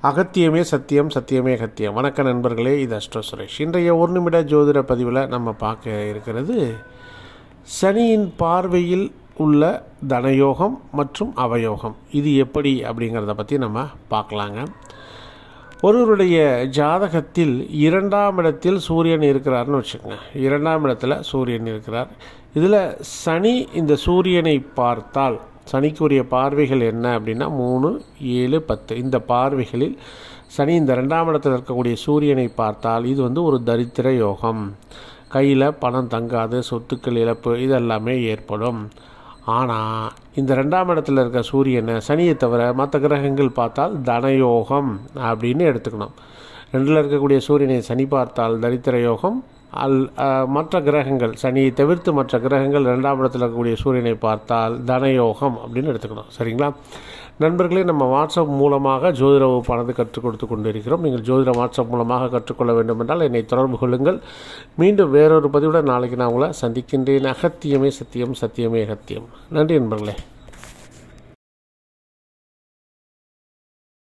அகத்தியமே சத்தியம் சத்தியமே அகத்தியம் வணக்க நண்பர்களே இது அஷ்டோ சுரேஷ் இன்றைய ஒரு நிமிட ஜோதிட பதிவில் நம்ம பார்க்க இருக்கிறது சனியின் பார்வையில் உள்ள தனயோகம் மற்றும் அவயோகம் இது எப்படி அப்படிங்கிறத பற்றி நம்ம பார்க்கலாங்க ஒருவருடைய ஜாதகத்தில் இரண்டாம் இடத்தில் சூரியன் இருக்கிறார்னு வச்சுக்கோங்க இரண்டாம் இடத்துல சூரியன் இருக்கிறார் இதில் சனி இந்த சூரியனை பார்த்தால் சனிக்குரிய பார்வைகள் என்ன அப்படின்னா மூணு ஏழு பத்து இந்த பார்வைகளில் சனி இந்த ரெண்டாம் இடத்தில் இருக்கக்கூடிய சூரியனை பார்த்தால் இது வந்து ஒரு தரித்திர யோகம் கையில் பணம் தங்காது சொத்துக்கள் இழப்பு இதெல்லாமே ஏற்படும் ஆனால் இந்த ரெண்டாம் இடத்துல இருக்க சூரியனை சனியை தவிர மற்ற கிரகங்கள் பார்த்தால் தனயோகம் அப்படின்னு எடுத்துக்கணும் ரெண்டில் இருக்கக்கூடிய சூரியனை சனி பார்த்தால் தரித்திர யோகம் அல் மற்ற கிரகங்கள் சனியை தவிர்த்து மற்ற கிரகங்கள் ரெண்டாம் இடத்தில் இருக்கக்கூடிய சூரியனை பார்த்தால் தனயோகம் அப்படின்னு எடுத்துக்கணும் சரிங்களா நண்பர்களே நம்ம வாட்ஸ்அப் மூலமாக ஜோதிட வகுப்பானது கற்றுக் கொடுத்து கொண்டிருக்கிறோம் நீங்கள் ஜோதிட வாட்ஸ்அப் மூலமாக கற்றுக்கொள்ள வேண்டும் என்றால் என்னை தொடர்பு கொள்ளுங்கள் மீண்டும் வேறொரு பதிவுடன் நாளைக்கு நான் உங்களை சந்திக்கின்றேன் அகத்தியமே சத்தியம் சத்தியமே அகத்தியம் நன்றி நண்பர்களே